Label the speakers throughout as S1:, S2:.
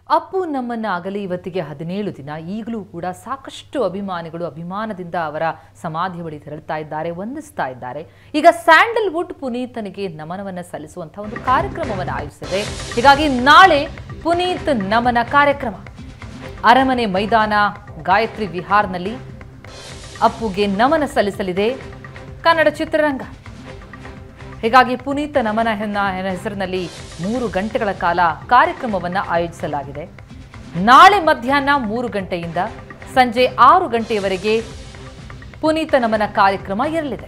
S1: ಅಪ್ಪು ನಮ್ಮನ್ನ ಅಗಲಿ ಇವತ್ತಿಗೆ ಹದಿನೇಳು ದಿನ ಈಗಲೂ ಕೂಡ ಸಾಕಷ್ಟು ಅಭಿಮಾನಿಗಳು ಅಭಿಮಾನದಿಂದ ಅವರ ಸಮಾಧಿ ಬಳಿ ತೆರಳುತ್ತಾ ಇದ್ದಾರೆ ವಂದಿಸ್ತಾ ಇದ್ದಾರೆ ಈಗ ಸ್ಯಾಂಡಲ್ವುಡ್ ಪುನೀತನಿಗೆ ನಮನವನ್ನ ಸಲ್ಲಿಸುವಂತಹ ಒಂದು ಕಾರ್ಯಕ್ರಮವನ್ನು ಆಯೋಜಿಸಿದೆ ಹೀಗಾಗಿ ನಾಳೆ ಪುನೀತ್ ನಮನ ಕಾರ್ಯಕ್ರಮ ಅರಮನೆ ಮೈದಾನ ಗಾಯತ್ರಿ ವಿಹಾರ್ನಲ್ಲಿ ಅಪ್ಪುಗೆ ನಮನ ಸಲ್ಲಿಸಲಿದೆ ಕನ್ನಡ ಚಿತ್ರರಂಗ ಹೀಗಾಗಿ ಪುನೀತ ನಮನ ಎನ್ನ ಎನ್ನ ಹೆಸರಿನಲ್ಲಿ ಮೂರು ಗಂಟೆಗಳ ಕಾಲ ಕಾರ್ಯಕ್ರಮವನ್ನು ಆಯೋಜಿಸಲಾಗಿದೆ ನಾಳೆ ಮಧ್ಯಾಹ್ನ ಮೂರು ಗಂಟೆಯಿಂದ ಸಂಜೆ ಆರು ಗಂಟೆಯವರೆಗೆ ಪುನೀತ ನಮನ ಕಾರ್ಯಕ್ರಮ ಇರಲಿದೆ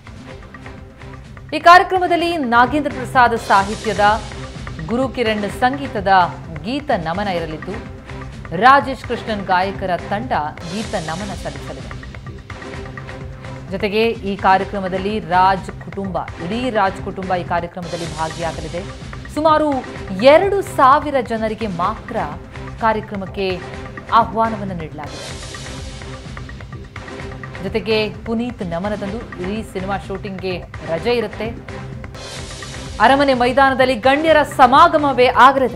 S1: ಈ ಕಾರ್ಯಕ್ರಮದಲ್ಲಿ ನಾಗೇಂದ್ರ ಪ್ರಸಾದ್ ಸಾಹಿತ್ಯದ ಗುರುಕಿರಣ್ ಸಂಗೀತದ ಗೀತ ನಮನ ಇರಲಿದ್ದು ರಾಜೇಶ್ ಕೃಷ್ಣನ್ ಗಾಯಕರ ತಂಡ ಗೀತ ನಮನ ಸಲ್ಲಿಸಲಿದೆ ಜೊತೆಗೆ ಈ ಕಾರ್ಯಕ್ರಮದಲ್ಲಿ ರಾಜ್ ಕುಟುಂಬ ಇಡೀ ರಾಜ್ ಕುಟುಂಬ ಈ ಕಾರ್ಯಕ್ರಮದಲ್ಲಿ ಭಾಗಿಯಾಗಲಿದೆ ಸುಮಾರು ಎರಡು ಸಾವಿರ ಜನರಿಗೆ ಮಾತ್ರ ಕಾರ್ಯಕ್ರಮಕ್ಕೆ ಆಹ್ವಾನವನ್ನು ನೀಡಲಾಗಿದೆ ಜೊತೆಗೆ ಪುನೀತ್ ನಮನದಂದು ಇಡೀ ಸಿನಿಮಾ ಶೂಟಿಂಗ್ಗೆ ರಜೆ ಇರುತ್ತೆ ಅರಮನೆ ಮೈದಾನದಲ್ಲಿ ಗಣ್ಯರ ಸಮಾಗಮವೇ ಆಗಲಿದೆ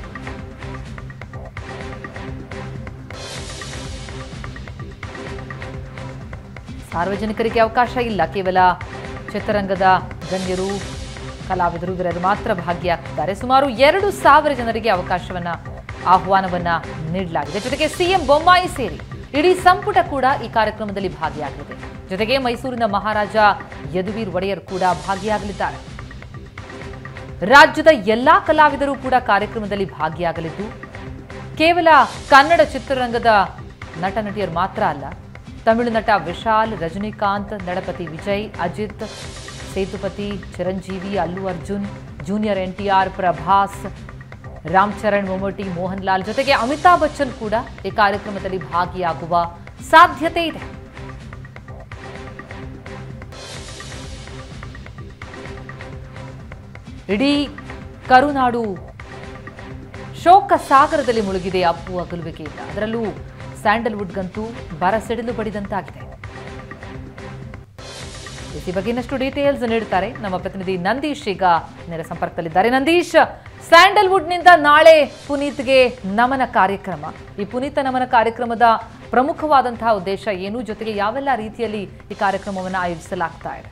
S1: ಸಾರ್ವಜನಿಕರಿಗೆ ಅವಕಾಶ ಇಲ್ಲ ಕೇವಲ ಚಿತ್ರರಂಗದ ಗಣ್ಯರು ಕಲಾವಿದರು ಇವರನ್ನು ಮಾತ್ರ ಭಾಗಿಯಾಗ್ತಿದ್ದಾರೆ ಸುಮಾರು ಎರಡು ಸಾವಿರ ಜನರಿಗೆ ಅವಕಾಶವನ್ನ ಆಹ್ವಾನವನ್ನ ನೀಡಲಾಗಿದೆ ಜೊತೆಗೆ ಸಿಎಂ ಬೊಮ್ಮಾಯಿ ಸೇರಿ ಇಡೀ ಸಂಪುಟ ಕೂಡ ಈ ಕಾರ್ಯಕ್ರಮದಲ್ಲಿ ಭಾಗಿಯಾಗಲಿದೆ ಜೊತೆಗೆ ಮೈಸೂರಿನ ಮಹಾರಾಜ ಯದುವೀರ್ ಒಡೆಯರ್ ಕೂಡ ಭಾಗಿಯಾಗಲಿದ್ದಾರೆ ರಾಜ್ಯದ ಎಲ್ಲಾ ಕಲಾವಿದರು ಕೂಡ ಕಾರ್ಯಕ್ರಮದಲ್ಲಿ ಭಾಗಿಯಾಗಲಿದ್ದು ಕೇವಲ ಕನ್ನಡ ಚಿತ್ರರಂಗದ ನಟ ನಟಿಯರು ಮಾತ್ರ ಅಲ್ಲ ತಮಿಳು ನಟ Vishal Rajinikanth ನಡಪತಿ Vijay Ajit Sethupathi Chiranjeevi Allu Arjun junior N T R Prabhas Ram Charan Mammootty Mohan Lal ಜೊತೆಗೆ ಅಮಿತಾಬ್ ಬಚ್ಚನ್ ಕೂಡ ಈ ಕಾರ್ಯಕ್ರಮದಲ್ಲಿ ಭಾಗಿಯಾಗುವ ಸಾಧ್ಯತೆ ಇದೆ ಇಡೀ ಕರುನಾಡು ಶೋಕ ಸಾಗರದಲ್ಲಿ ಮುಳುಗಿದೆ ಅಪ್ಪು ಅಗಲುವಿಕೆಯಿಂದ ಅದರಲ್ಲೂ ಸ್ಯಾಂಡಲ್ವುಡ್ಗಂತೂ ಬರ ಸಿಡಿಲು ಬಡಿದಂತಾಗಿದೆ ಈ ಬಗ್ಗೆ ಇನ್ನಷ್ಟು ಡೀಟೇಲ್ಸ್ ನೀಡುತ್ತಾರೆ ನಮ್ಮ ಪ್ರತಿನಿಧಿ ನಂದೀಶ್ ಈಗ ನೇರ ಸಂಪರ್ಕದಲ್ಲಿದ್ದಾರೆ ನಂದೀಶ್ ಸ್ಯಾಂಡಲ್ವುಡ್ನಿಂದ ನಾಳೆ ಪುನೀತ್ಗೆ ನಮನ ಕಾರ್ಯಕ್ರಮ ಈ ಪುನೀತ ನಮನ ಕಾರ್ಯಕ್ರಮದ ಪ್ರಮುಖವಾದಂತಹ ಉದ್ದೇಶ ಏನು ಜೊತೆಗೆ ಯಾವೆಲ್ಲ ರೀತಿಯಲ್ಲಿ ಈ ಕಾರ್ಯಕ್ರಮವನ್ನು ಆಯೋಜಿಸಲಾಗ್ತಾ ಇದೆ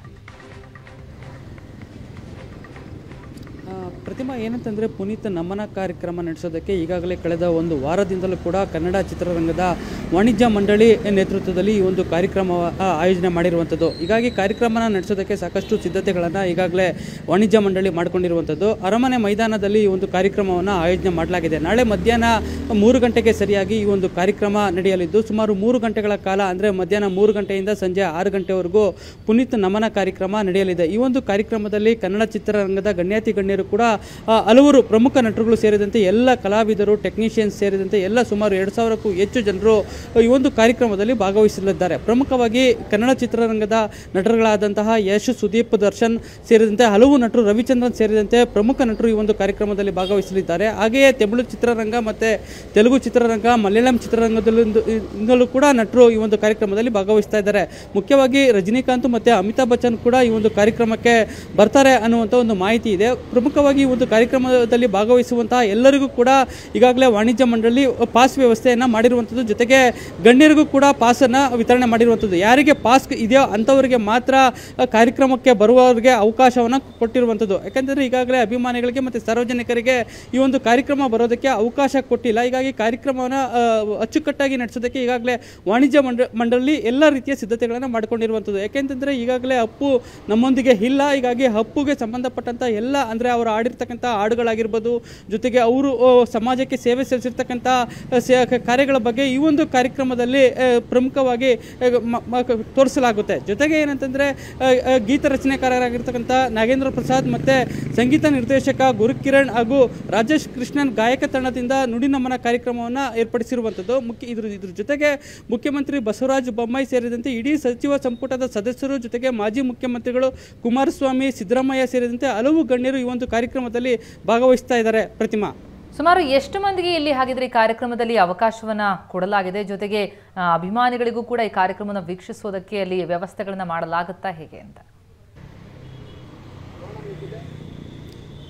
S2: ಆ, ಪ್ರತಿಮಾ ಏನಂತಂದರೆ ಪುನೀತ್ ನಮನ ಕಾರ್ಯಕ್ರಮ ನಡೆಸೋದಕ್ಕೆ ಈಗಾಗಲೇ ಕಳೆದ ಒಂದು ವಾರದಿಂದಲೂ ಕೂಡ ಕನ್ನಡ ಚಿತ್ರರಂಗದ ವಾಣಿಜ್ಯ ಮಂಡಳಿ ನೇತೃತ್ವದಲ್ಲಿ ಈ ಒಂದು ಕಾರ್ಯಕ್ರಮ ಆ, ಆಯೋಜನೆ ಮಾಡಿರುವಂಥದ್ದು ಹೀಗಾಗಿ ಕಾರ್ಯಕ್ರಮನ ನಡೆಸೋದಕ್ಕೆ ಸಾಕಷ್ಟು ಸಿದ್ಧತೆಗಳನ್ನು ಈಗಾಗಲೇ ವಾಣಿಜ್ಯ ಮಂಡಳಿ ಮಾಡಿಕೊಂಡಿರುವಂಥದ್ದು ಅರಮನೆ ಮೈದಾನದಲ್ಲಿ ಈ ಒಂದು ಕಾರ್ಯಕ್ರಮವನ್ನು ಆಯೋಜನೆ ಮಾಡಲಾಗಿದೆ ನಾಳೆ ಮಧ್ಯಾಹ್ನ ಮೂರು ಗಂಟೆಗೆ ಸರಿಯಾಗಿ ಈ ಒಂದು ಕಾರ್ಯಕ್ರಮ ನಡೆಯಲಿದ್ದು ಸುಮಾರು ಮೂರು ಗಂಟೆಗಳ ಕಾಲ ಅಂದರೆ ಮಧ್ಯಾಹ್ನ ಮೂರು ಗಂಟೆಯಿಂದ ಸಂಜೆ ಆರು ಗಂಟೆವರೆಗೂ ಪುನೀತ್ ನಮನ ಕಾರ್ಯಕ್ರಮ ನಡೆಯಲಿದೆ ಈ ಒಂದು ಕಾರ್ಯಕ್ರಮದಲ್ಲಿ ಕನ್ನಡ ಚಿತ್ರರಂಗದ ಗಣ್ಯಾತಿ ಗಣ್ಯರು ಕೂಡ ಆ, ಹಲವರು ಪ್ರಮುಖ ನಟರುಗಳು ಸೇರಿದಂತೆ ಎಲ್ಲ ಕಲಾವಿದರು ಟೆಕ್ನಿಷಿಯನ್ಸ್ ಸೇರಿದಂತೆ ಎಲ್ಲ ಸುಮಾರು ಎರಡು ಸಾವಿರಕ್ಕೂ ಹೆಚ್ಚು ಜನರು ಈ ಒಂದು ಕಾರ್ಯಕ್ರಮದಲ್ಲಿ ಭಾಗವಹಿಸಲಿದ್ದಾರೆ ಪ್ರಮುಖವಾಗಿ ಕನ್ನಡ ಚಿತ್ರರಂಗದ ನಟರುಗಳಾದಂತಹ ಯಶ್ ಸುದೀಪ್ ದರ್ಶನ್ ಸೇರಿದಂತೆ ಹಲವು ನಟರು ರವಿಚಂದ್ರನ್ ಸೇರಿದಂತೆ ಪ್ರಮುಖ ನಟರು ಈ ಒಂದು ಕಾರ್ಯಕ್ರಮದಲ್ಲಿ ಭಾಗವಹಿಸಲಿದ್ದಾರೆ ಹಾಗೆಯೇ ತಮಿಳು ಚಿತ್ರರಂಗ ಮತ್ತು ತೆಲುಗು ಚಿತ್ರರಂಗ ಮಲಯಾಳಂ ಚಿತ್ರರಂಗದಲ್ಲೂ ಕೂಡ ನಟರು ಈ ಒಂದು ಕಾರ್ಯಕ್ರಮದಲ್ಲಿ ಭಾಗವಹಿಸ್ತಾ ಇದ್ದಾರೆ ಮುಖ್ಯವಾಗಿ ರಜನಿಕಾಂತ್ ಮತ್ತು ಅಮಿತಾಬ್ ಬಚ್ಚನ್ ಕೂಡ ಈ ಒಂದು ಕಾರ್ಯಕ್ರಮಕ್ಕೆ ಬರ್ತಾರೆ ಅನ್ನುವಂಥ ಒಂದು ಮಾಹಿತಿ ಇದೆ ಪ್ರಮುಖವಾಗಿ ಈ ಒಂದು ಕಾರ್ಯಕ್ರಮದಲ್ಲಿ ಭಾಗವಹಿಸುವಂತಹ ಎಲ್ಲರಿಗೂ ಕೂಡ ಈಗಾಗಲೇ ವಾಣಿಜ್ಯ ಮಂಡಳಿ ಪಾಸ್ ವ್ಯವಸ್ಥೆಯನ್ನು ಮಾಡಿರುವಂಥದ್ದು ಜೊತೆಗೆ ಗಣ್ಯರಿಗೂ ಕೂಡ ಪಾಸನ್ನು ವಿತರಣೆ ಮಾಡಿರುವಂಥದ್ದು ಯಾರಿಗೆ ಪಾಸ್ ಇದೆಯೋ ಅಂಥವರಿಗೆ ಮಾತ್ರ ಆ, ಕಾರ್ಯಕ್ರಮಕ್ಕೆ ಬರುವವರಿಗೆ ಅವಕಾಶವನ್ನು ಕೊಟ್ಟಿರುವಂಥದ್ದು ಯಾಕಂದರೆ ಈಗಾಗಲೇ ಅಭಿಮಾನಿಗಳಿಗೆ ಮತ್ತು ಸಾರ್ವಜನಿಕರಿಗೆ ಈ ಒಂದು ಕಾರ್ಯಕ್ರಮ ಬರೋದಕ್ಕೆ ಅವಕಾಶ ಕೊಟ್ಟಿಲ್ಲ ಹೀಗಾಗಿ ಕಾರ್ಯಕ್ರಮವನ್ನು ಆ, ಅಚ್ಚುಕಟ್ಟಾಗಿ ನಡೆಸೋದಕ್ಕೆ ಈಗಾಗಲೇ ವಾಣಿಜ್ಯ ಮಂಡ ಮಂಡಳಿ ಎಲ್ಲ ರೀತಿಯ ಸಿದ್ಧತೆಗಳನ್ನು ಮಾಡಿಕೊಂಡಿರುವಂಥದ್ದು ಯಾಕೆಂತಂದರೆ ಈಗಾಗಲೇ ಅಪ್ಪು ನಮ್ಮೊಂದಿಗೆ ಇಲ್ಲ ಹೀಗಾಗಿ ಅಪ್ಪುಗೆ ಸಂಬಂಧಪಟ್ಟಂಥ ಎಲ್ಲ ಅಂದರೆ ಅವರು ಆಡಿರ್ತಕ್ಕಂಥ ಹಾಡುಗಳಾಗಿರ್ಬೋದು ಜೊತೆಗೆ ಅವರು ಆ, ಸಮಾಜಕ್ಕೆ ಸೇವೆ ಸಲ್ಲಿಸಿರ್ತಕ್ಕಂಥ ಆ, ಸೇ- ಕ- ಕಾರ್ಯಗಳ ಬಗ್ಗೆ ಈ ಒಂದು ಕಾರ್ಯಕ್ರಮದಲ್ಲಿ ಆ, ಪ್ರಮುಖವಾಗಿ ಆ, ಮ- ಮ- ಕ- ತೋರಿಸಲಾಗುತ್ತೆ ಜೊತೆಗೆ ಏನಂತಂದರೆ ಗೀತ ರಚನೆಕಾರರಾಗಿರ್ತಕ್ಕಂಥ ನಾಗೇಂದ್ರ ಪ್ರಸಾದ್ ಮತ್ತು ಸಂಗೀತ ನಿರ್ದೇಶಕ ಗುರುಕಿರಣ್ ಹಾಗೂ ರಾಜೇಶ್ ಕೃಷ್ಣನ್ ಗಾಯಕ ತಂಡದಿಂದ ನುಡಿ ನಮನ ಕಾರ್ಯಕ್ರಮವನ್ನು ಏರ್ಪಡಿಸಿರುವಂಥದ್ದು ಮುಖ್ಯ ಇದ್ರ ಇದ್ರ ಜೊತೆಗೆ ಮುಖ್ಯಮಂತ್ರಿ ಬಸವರಾಜ ಬೊಮ್ಮಾಯಿ ಸೇರಿದಂತೆ ಇಡೀ ಸಚಿವ ಸಂಪುಟದ ಸದಸ್ಯರು ಜೊತೆಗೆ ಮಾಜಿ ಮುಖ್ಯಮಂತ್ರಿಗಳು ಕುಮಾರಸ್ವಾಮಿ ಸಿದ್ದರಾಮಯ್ಯ ಸೇರಿದಂತೆ ಹಲವು ಗಣ್ಯರು ಈ ಒಂದು ಕಾರ್ಯಕ್ರಮದಲ್ಲಿ ಭಾಗವಹಿಸ್ತಾ ಇದ್ದಾರೆ ಪ್ರತಿಮಾ
S1: ಸುಮಾರು ಎಷ್ಟು ಮಂದಿಗೆ ಇಲ್ಲಿ ಹಾಗಿದ್ರೆ ಈ ಕಾರ್ಯಕ್ರಮದಲ್ಲಿ ಅವಕಾಶವನ್ನ ಕೊಡಲಾಗಿದೆ ಜೊತೆಗೆ ಆ, ಅಭಿಮಾನಿಗಳಿಗೂ ಕೂಡ ಈ ಕಾರ್ಯಕ್ರಮವನ್ನು ವೀಕ್ಷಿಸೋದಕ್ಕೆ ಅಲ್ಲಿ ವ್ಯವಸ್ಥೆಗಳನ್ನ ಮಾಡಲಾಗುತ್ತಾ ಹೇಗೆ ಅಂತ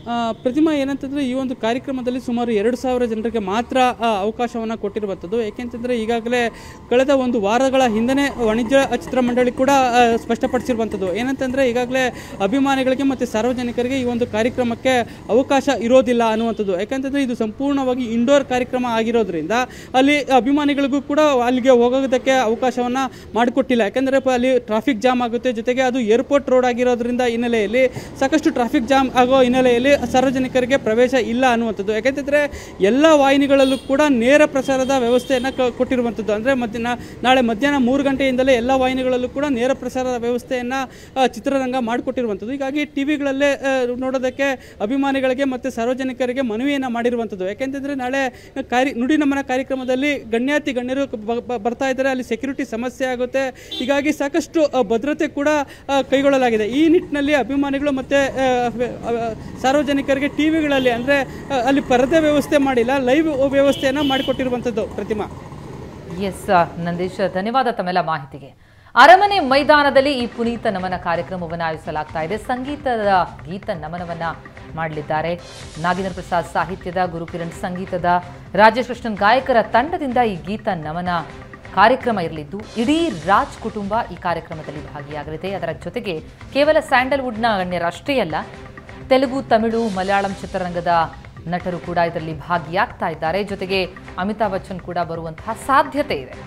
S2: ಆ, ಪ್ರತಿಮಾ ಏನಂತಂದರೆ ಈ ಒಂದು ಕಾರ್ಯಕ್ರಮದಲ್ಲಿ ಸುಮಾರು ಎರಡು ಸಾವಿರ ಜನರಿಗೆ ಮಾತ್ರ ಅವಕಾಶವನ್ನು ಕೊಟ್ಟಿರುವಂಥದ್ದು ಏಕೆಂತಂದರೆ ಈಗಾಗಲೇ ಕಳೆದ ಒಂದು ವಾರಗಳ ಹಿಂದೆನೇ ವಾಣಿಜ್ಯ ಚಿತ್ರಮಂಡಳಿ ಕೂಡ ಆ, ಸ್ಪಷ್ಟಪಡಿಸಿರುವಂಥದ್ದು ಏನಂತಂದರೆ ಈಗಾಗಲೇ ಅಭಿಮಾನಿಗಳಿಗೆ ಮತ್ತು ಸಾರ್ವಜನಿಕರಿಗೆ ಈ ಒಂದು ಕಾರ್ಯಕ್ರಮಕ್ಕೆ ಅವಕಾಶ ಇರೋದಿಲ್ಲ ಅನ್ನುವಂಥದ್ದು ಯಾಕಂತಂದರೆ ಇದು ಸಂಪೂರ್ಣವಾಗಿ ಇಂಡೋರ್ ಕಾರ್ಯಕ್ರಮ ಆಗಿರೋದ್ರಿಂದ ಅಲ್ಲಿ ಅಭಿಮಾನಿಗಳಿಗೂ ಕೂಡ ಅಲ್ಲಿಗೆ ಹೋಗೋದಕ್ಕೆ ಅವಕಾಶವನ್ನು ಮಾಡಿಕೊಟ್ಟಿಲ್ಲ ಯಾಕಂದರೆ ಪ- ಅಲ್ಲಿ ಟ್ರಾಫಿಕ್ ಜಾಮ್ ಆಗುತ್ತೆ ಜೊತೆಗೆ ಅದು ಏರ್ಪೋರ್ಟ್ ರೋಡ್ ಆಗಿರೋದ್ರಿಂದ ಹಿನ್ನೆಲೆಯಲ್ಲಿ ಸಾಕಷ್ಟು ಟ್ರಾಫಿಕ್ ಜಾಮ್ ಆಗೋ ಹಿನ್ನೆಲೆಯಲ್ಲಿ ಸಾರ್ವಜನಿಕರಿಗೆ ಪ್ರವೇಶ ಇಲ್ಲ ಅನ್ನುವಂಥದ್ದು ಯಾಕೆಂತಂದರೆ ಎಲ್ಲ ವಾಹಿನಿಗಳಲ್ಲೂ ಕೂಡ ನೇರ ಪ್ರಸಾರದ ವ್ಯವಸ್ಥೆಯನ್ನು ಕ ಕೊಟ್ಟಿರುವಂಥದ್ದು ಅಂದರೆ ಮಧ್ಯಾಹ್ನ ನಾಳೆ ಮಧ್ಯಾಹ್ನ ಮೂರು ಗಂಟೆಯಿಂದಲೇ ಎಲ್ಲ ವಾಹಿನಿಗಳಲ್ಲೂ ಕೂಡ ನೇರ ಪ್ರಸಾರದ ವ್ಯವಸ್ಥೆಯನ್ನು ಚಿತ್ರರಂಗ ಮಾಡಿಕೊಟ್ಟಿರುವಂಥದ್ದು ಹೀಗಾಗಿ ಟಿ ವಿಗಳಲ್ಲೇ ನೋಡೋದಕ್ಕೆ ಅಭಿಮಾನಿಗಳಿಗೆ ಮತ್ತು ಸಾರ್ವಜನಿಕರಿಗೆ ಮನವಿಯನ್ನು ಮಾಡಿರುವಂಥದ್ದು ಯಾಕೆಂತಂದರೆ ನಾಳೆ ಕಾರ್ಯ ನುಡಿ ನಮನ ಕಾರ್ಯಕ್ರಮದಲ್ಲಿ ಗಣ್ಯಾತಿ ಗಣ್ಯರು ಬ- ಬ- ಬರ್ತಾ ಇದ್ದಾರೆ ಅಲ್ಲಿ ಸೆಕ್ಯೂರಿಟಿ ಸಮಸ್ಯೆ ಆಗುತ್ತೆ ಹೀಗಾಗಿ ಸಾಕಷ್ಟು ಅ, ಭದ್ರತೆ ಕೂಡ ಅ, ಕೈಗೊಳ್ಳಲಾಗಿದೆ ಈ ನಿಟ್ಟಿನಲ್ಲಿ ಅಭಿಮಾನಿಗಳು ಮತ್ತು ಸಾರ್ವಜನಿಕರಿಗೆ ಟಿ ವಿಗಳಲ್ಲಿ ಅಂದರೆ ಅಲ್ಲಿ ಪರದೆ ವ್ಯವಸ್ಥೆ ಮಾಡಿಲ್ಲ ಲೈವ್ ವ್ಯವಸ್ಥೆಯನ್ನು ಮಾಡಿಕೊಟ್ಟಿರುವಂಥದ್ದು ಪ್ರತಿಮಾ
S1: ಎಸ್ ನಂದೀಶ್ ಧನ್ಯವಾದ ತಮ್ಮೆಲ್ಲ ಮಾಹಿತಿಗೆ ಅರಮನೆ ಮೈದಾನದಲ್ಲಿ ಈ ಪುನೀತ ನಮನ ಕಾರ್ಯಕ್ರಮವನ್ನು ಆಯೋಜಿಸಲಾಗ್ತಾ ಇದೆ ಸಂಗೀತದ ಗೀತ ನಮನವನ್ನ ಮಾಡಲಿದ್ದಾರೆ ನಾಗೇಂದ್ರ ಪ್ರಸಾದ್ ಸಾಹಿತ್ಯದ ಗುರುಕಿರಣ್ ಸಂಗೀತದ ರಾಜೇಶ್ ಕೃಷ್ಣನ್ ಗಾಯಕರ ತಂಡದಿಂದ ಈ ಗೀತ ನಮನ ಕಾರ್ಯಕ್ರಮ ಇರಲಿದ್ದು ಇಡೀ ರಾಜ್ ಕುಟುಂಬ ಈ ಕಾರ್ಯಕ್ರಮದಲ್ಲಿ ಭಾಗಿಯಾಗಲಿದೆ ಅದರ ಜೊತೆಗೆ ಕೇವಲ ಸ್ಯಾಂಡಲ್ವುಡ್ನ ಗಣ್ಯರಷ್ಟೇ ಅಲ್ಲ ತೆಲುಗು ತಮಿಳು ಮಲಯಾಳಂ ಚಿತ್ರರಂಗದ ನಟರು ಕೂಡ ಇದರಲ್ಲಿ ಭಾಗಿಯಾಗ್ತಾ ಇದ್ದಾರೆ ಜೊತೆಗೆ ಅಮಿತಾಬ್ ಬಚ್ಚನ್ ಕೂಡ ಬರುವಂತಹ ಸಾಧ್ಯತೆ ಇದೆ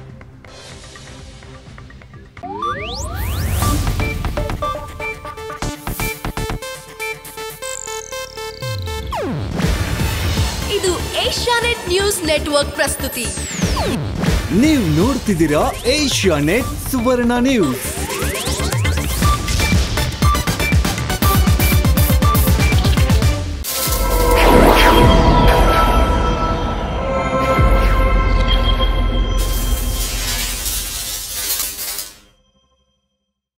S3: ಇದು ಏಷ್ಯಾನೆಟ್ ನ್ಯೂಸ್ ನೆಟ್ವರ್ಕ್ ಪ್ರಸ್ತುತಿ
S4: ನೀವು ನೋಡ್ತಿದ್ದೀರಾ ಏಷ್ಯಾ ನೆಟ್ ಸುವರ್ಣ ನ್ಯೂಸ್